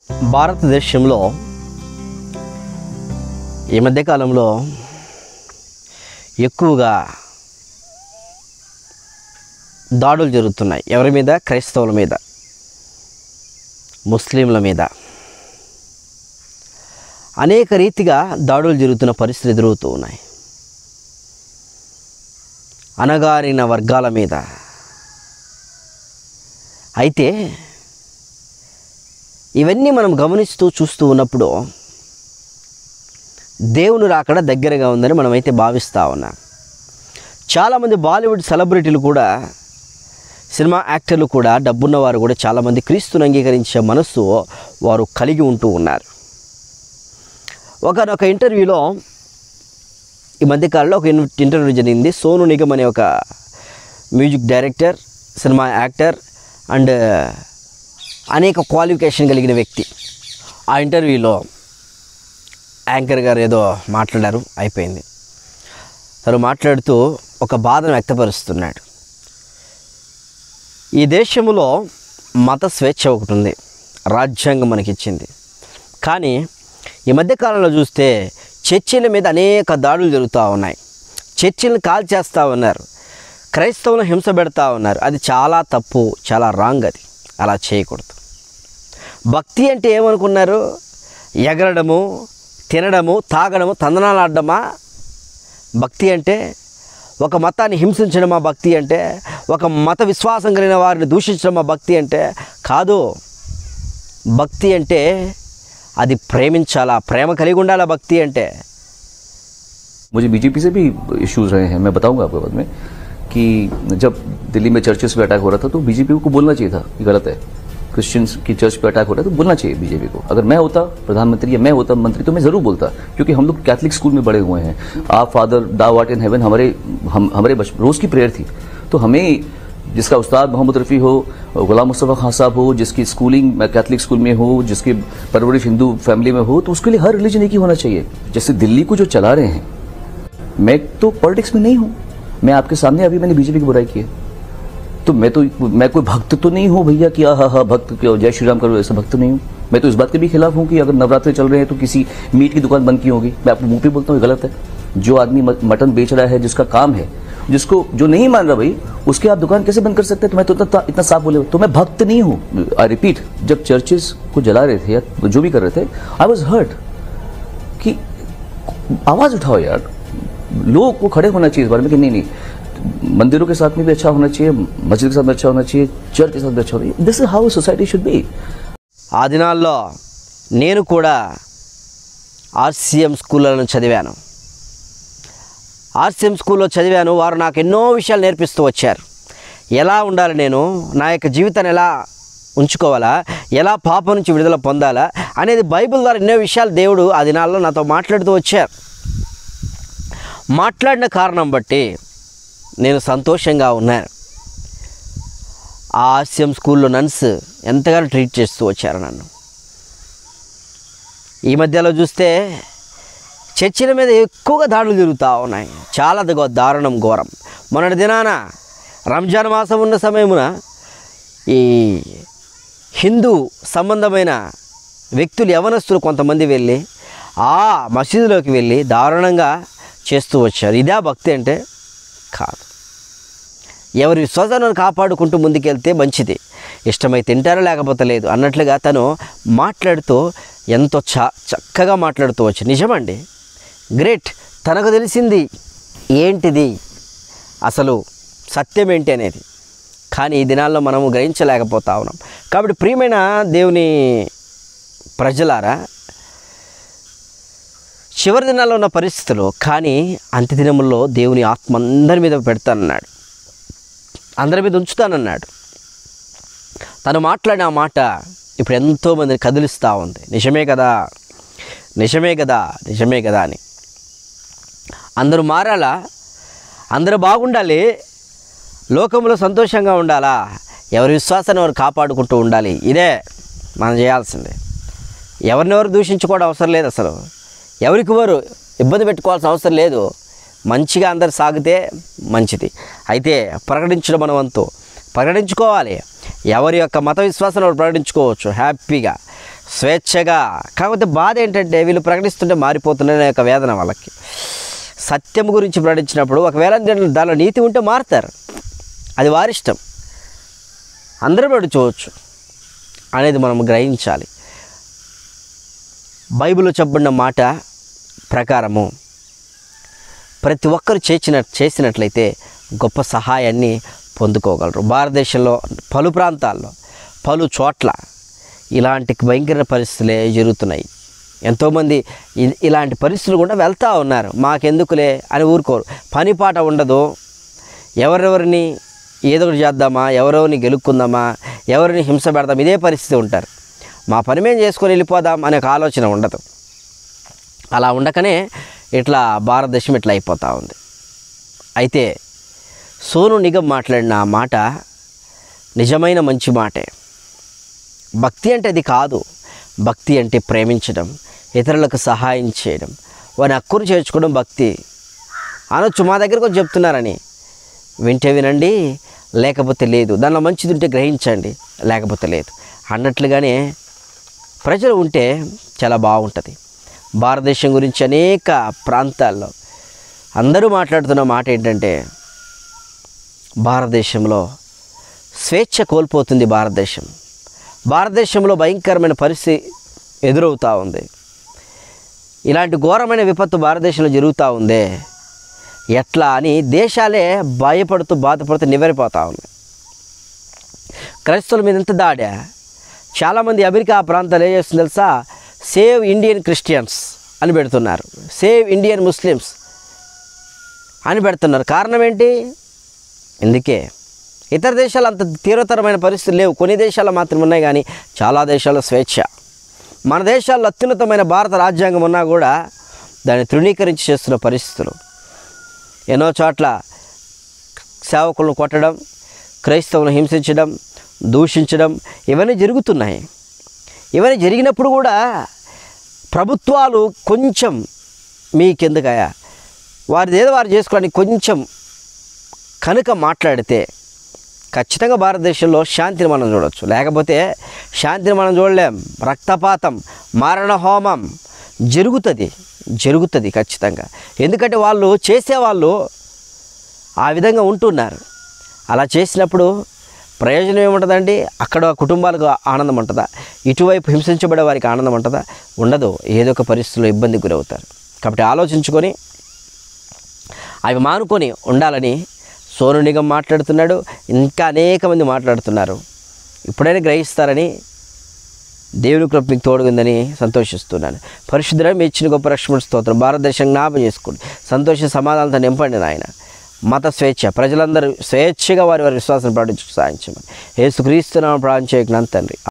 భారతదేశంలో ఈ మధ్యకాలంలో ఎక్కువగా దాడులు జరుగుతున్నాయి ఎవరి మీద క్రైస్తవుల మీద ముస్లింల మీద అనేక రీతిగా దాడులు జరుగుతున్న పరిస్థితులు ఎదురవుతూ ఉన్నాయి అణగారిన వర్గాల మీద అయితే ఇవన్నీ మనం గమనిస్తూ చూస్తూ ఉన్నప్పుడు దేవుని రాకడ దగ్గరగా ఉందని మనమైతే భావిస్తూ ఉన్నాం చాలామంది బాలీవుడ్ సెలబ్రిటీలు కూడా సినిమా యాక్టర్లు కూడా డబ్బున్న వారు కూడా చాలామంది క్రీస్తుని అంగీకరించే మనస్సు వారు కలిగి ఉంటూ ఉన్నారు ఒకనొక ఇంటర్వ్యూలో ఈ మధ్యకాలంలో ఒక ఇన్- ఇంటర్వ్యూ జరిగింది సోను నిగమ్ అనే ఒక music director cinema actor and అనేక క్వాలిఫికేషన్ కలిగిన వ్యక్తి ఆ ఇంటర్వ్యూలో యాంకర్ గారు ఏదో మాట్లాడారు అయిపోయింది తను మాట్లాడుతూ ఒక బాధను వ్యక్తపరుస్తున్నాడు ఈ దేశంలో మత స్వేచ్ఛ ఒకటి ఉంది రాజ్యాంగం మనకిచ్చింది కానీ ఈ మధ్యకాలంలో చూస్తే చర్చిల మీద అనేక దాడులు జరుగుతూ ఉన్నాయి చర్చిలను కాల్ చేస్తూ ఉన్నారు క్రైస్తవులను హింస పెడతా ఉన్నారు అది చాలా తప్పు చాలా రాంగ్ అది అలా చేయకూడదు భక్తి అంటే ఏమనుకున్నారు ఎగరడము తినడము తాగడము తందనాలు ఆడడమా భక్తి అంటే ఒక మతాన్ని హింసించడమా భక్తి అంటే ఒక మత విశ్వాసం కలిగిన వారిని దూషించడమా భక్తి అంటే కాదు భక్తి అంటే అది ప్రేమించాలా ప్రేమ కలిగి ఉండాలా భక్తి అంటే मुझे बीजेपी से भी इश्यूज रहे हैं मैं बताऊंगा आपको बाद में कि जब दिल्ली में चर्चेस पे अटैक हो रहा था तो बीजेपी को बोलना चाहिए था ये गलत है क्रिश्चियंस की चर्च पे अटैक हो रहा है तो बोलना चाहिए बीजेपी को अगर मैं होता प्रधानमंत्री या मैं होता मंत्री तो मैं जरूर बोलता क्योंकि हम लोग कैथलिक स्कूल में बड़े हुए हैं आप फादर दा वाट इन हेवन हमारे हम हमारे बच- रोज की प्रेयर थी तो हमें जिसका उस्ताद मोहम्मद रफ़ी हो गुलाम मुस्तफ़ा खान साहब हो जिसकी स्कूलिंग कैथलिक स्कूल में हो जिसकी परवरिश हिंदू फैमिली में हो तो उसके लिए हर रिलीजन एक ही होना चाहिए जैसे दिल्ली को जो चला रहे हैं मैं तो पॉलिटिक्स में नहीं हूं मैं आपके सामने अभी मैंने बीजेपी की बुराई की है तो मैं तो मैं कोई भक्त तो नहीं हूं भैया कि हा हा भक्त क्यों जय श्री राम करो ऐसा भक्त नहीं हूं मैं तो इस बात के भी खिलाफ हूं कि अगर नवरात्रि चल रहे हैं तो किसी मीट की दुकान बंद की होगी मैं आपको मुंह पे बोलता हूँ ये गलत है जो आदमी मट- मटन बेच रहा है जिसका काम है जिसको जो नहीं मान रहा भाई उसके आप दुकान कैसे बंद कर सकते हैं तो मैं तो इतना इतना साफ बोले तो मैं भक्त नहीं हूं आई रिपीट जब चर्चेस को जला रहे थे या जो भी कर रहे थे आई वॉज हर्ट कि आवाज उठाओ यार लोगों को खड़े होना चाहिए इस बारे में कि नहीं नहीं मंदिरों के साथ में भी अच्छा होना चाहिए मस्जिद के साथ में अच्छा होना चाहिए चर्च के साथ भी अच्छा होना चाहिए this is how society should be ఆ దినాల్లో నేను కూడా ఆర్సీఎం స్కూళ్ళను చదివాను ఆర్సీఎం స్కూల్లో చదివాను వారు నాకు ఎన్నో విషయాలు నేర్పిస్తూ వచ్చారు ఎలా ఉండాలి నేను నా యొక్క జీవితాన్ని ఎలా ఉంచుకోవాలా ఎలా పాపం నుంచి విడుదల పొందాలా అనేది బైబిల్ ద్వారా ఎన్నో విషయాలు దేవుడు ఆ దినాల్లో నాతో మాట్లాడుతూ వచ్చారు మాట్లాడిన కారణం బట్టి నేను సంతోషంగా ఉన్నాను ఆ ఆర్సీఎం స్కూల్లో నన్స్ ఎంతగానో ట్రీట్ చేస్తూ వచ్చారు నన్ను ఈ మధ్యలో చూస్తే చర్చిల మీద ఎక్కువగా దాడులు జరుగుతూ ఉన్నాయి చాలా దిగో దారుణం ఘోరం మొన్నటి దినాన రంజాన్ మాసం ఉన్న సమయమున ఈ హిందూ సంబంధమైన వ్యక్తులు యవనస్తులు కొంతమంది వెళ్ళి ఆ మసీదులోకి వెళ్ళి దారుణంగా చేస్తూ వచ్చారు ఇదే భక్తి అంటే కాదు ఎవరి విశ్వాసాలను కాపాడుకుంటూ ముందుకెళ్తే మంచిది ఇష్టమై తింటారో లేకపోతే లేదు అన్నట్లుగా తను మాట్లాడుతూ ఎంతో చ చక్కగా మాట్లాడుతూ వచ్చి నిజమండి గ్రేట్ తనకు తెలిసింది ఏంటిది అసలు సత్యం ఏంటి అనేది కానీ ఈ దినాల్లో మనము గ్రహించలేకపోతా ఉన్నాం కాబట్టి ప్రియమైన దేవుని ప్రజలారా చివరి దినాల్లో ఉన్న పరిస్థితులు కానీ అంత్య దినముల్లో దేవుని ఆత్మ అందరి మీద పెడతానన్నాడు అందరి మీద ఉంచుతానన్నాడు తను మాట్లాడిన ఆ మాట ఇప్పుడు ఎంతోమందిని కదిలిస్తూ ఉంది నిజమే కదా నిజమే కదా నిజమే కదా అని అందరూ మారాలా అందరూ బాగుండాలి లోకంలో సంతోషంగా ఉండాలా ఎవరి విశ్వాసాన్ని వారు కాపాడుకుంటూ ఉండాలి ఇదే మనం చేయాల్సిందే ఎవరినెవరు దూషించుకోవడం అవసరం లేదు అసలు ఎవరికి వారు ఇబ్బంది పెట్టుకోవాల్సిన అవసరం లేదు మంచిగా అందరు సాగితే మంచిది అయితే ప్రకటించడం మన వంతు ప్రకటించుకోవాలి ఎవరి యొక్క మత విశ్వాసాన్ని వారు ప్రకటించుకోవచ్చు హ్యాపీగా స్వేచ్ఛగా కాకపోతే బాధ ఏంటంటే వీళ్ళు ప్రకటిస్తుంటే మారిపోతున్న యొక్క వేదన వాళ్ళకి సత్యం గురించి ప్రకటించినప్పుడు ఒకవేళ దీంట్లో- దానిలో నీతి ఉంటే మారుతారు అది వారిష్టం అందరూ ప్రకటించవచ్చు అనేది మనం గ్రహించాలి బైబిల్లో చెప్పబడిన మాట ప్రకారము ప్రతి ఒక్కరు చేసిన చేసినట్లయితే గొప్ప సహాయాన్ని పొందుకోగలరు భారతదేశంలో పలు ప్రాంతాల్లో పలు చోట్ల ఇలాంటి భయంకర పరిస్థితులే జరుగుతున్నాయి ఎంతోమంది ఇ- ఇలాంటి పరిస్థితులు కూడా వెళ్తూ ఉన్నారు మాకెందుకులే అని ఊరుకోరు పని పాట ఉండదు ఎవరెవరిని ఏదో ఒకటి చేద్దామా ఎవరెవరిని గెలుక్కుందామా ఎవరిని హింస పెడదాం ఇదే పరిస్థితి ఉంటారు మా పని మేము చేసుకొని వెళ్ళిపోదాం అనే ఒక ఆలోచన ఉండదు అలా ఉండకనే ఇట్లా భారతదేశం ఇట్లా అయిపోతూ ఉంది అయితే సోను నిగం మాట్లాడిన ఆ మాట నిజమైన మంచి మాటే భక్తి అంటే అది కాదు భక్తి అంటే ప్రేమించడం ఇతరులకు సహాయం చేయడం వారి హక్కును చేర్చుకోవడం భక్తి అనొచ్చు మా దగ్గరకు వచ్చి చెప్తున్నారని వింటే వినండి లేకపోతే లేదు దానిలో మంచిది ఉంటే గ్రహించండి లేకపోతే లేదు అన్నట్లుగానే ప్రజలు ఉంటే చాలా బాగుంటుంది భారతదేశం గురించి అనేక ప్రాంతాల్లో అందరూ మాట్లాడుతున్న మాట ఏంటంటే భారతదేశంలో స్వేచ్ఛ కోల్పోతుంది భారతదేశం భారతదేశంలో భయంకరమైన పరిస్థితి ఎదురవుతూ ఉంది ఇలాంటి ఘోరమైన విపత్తు భారతదేశంలో జరుగుతూ ఉందే ఎట్లా అని దేశాలే భయపడుతూ బాధపడుతూ నివ్వెరపోతూ ఉన్నాయి క్రైస్తవుల మీద ఎంత దాడా చాలామంది అమెరికా ప్రాంతాలు ఏం చేస్తుంది తెలుసా సేవ్ ఇండియన్ క్రిస్టియన్స్ అని పెడుతున్నారు సేవ్ ఇండియన్ ముస్లిమ్స్ అని పెడుతున్నారు కారణం ఏంటి ఎందుకే ఇతర దేశాలు అంత తీవ్రతరమైన పరిస్థితులు లేవు కొన్ని దేశాల్లో మాత్రం ఉన్నాయి కానీ చాలా దేశాల్లో స్వేచ్ఛ మన దేశాల్లో అత్యున్నతమైన భారత రాజ్యాంగం ఉన్నా కూడా దాన్ని తృణీకరించి చేస్తున్న పరిస్థితులు ఎన్నో చోట్ల సేవకులను కొట్టడం క్రైస్తవులను హింసించడం దూషించడం ఇవన్నీ జరుగుతున్నాయి ఇవన్నీ జరిగినప్పుడు కూడా ప్రభుత్వాలు కొంచెం మీకెందుకయా వారిది ఏదో వారు చేసుకోవడానికి కొంచెం కనుక మాట్లాడితే ఖచ్చితంగా భారతదేశంలో శాంతిని మనం చూడవచ్చు లేకపోతే శాంతిని మనం చూడలేం రక్తపాతం మారణ హోమం జరుగుతుంది జరుగుతుంది ఖచ్చితంగా ఎందుకంటే వాళ్ళు చేసేవాళ్ళు ఆ విధంగా ఉంటున్నారు అలా చేసినప్పుడు ప్రయోజనం ఏముంటుందండి అక్కడ కుటుంబాలకు ఆనందం ఉంటుందా ఇటువైపు హింసించబడే వారికి ఆనందం ఉంటుందా ఉండదు ఏదో ఒక పరిస్థితుల్లో ఇబ్బందికి గురవుతారు కాబట్టి ఆలోచించుకొని అవి మానుకొని ఉండాలని సోను నిగం మాట్లాడుతున్నాడు ఇంకా అనేక మంది మాట్లాడుతున్నారు ఇప్పుడైనా గ్రహిస్తారని దేవుని కృప మీకు తోడుగుందని సంతోషిస్తున్నాను పరిశుద్ధుడ మీ ఇచ్చిన గొప్ప రక్షణ స్తోత్రం భారతదేశం జ్ఞాపం చేసుకోండి సంతోష సమాధానంతో నింపండి నాయన మత స్వేచ్ఛ ప్రజలందరూ స్వేచ్ఛగా వారి వారి విశ్వాసం ప్రకటించుకు సాధించమని యేసుక్రీస్తునామం ప్రాణం చేయకున్నాను తండ్రి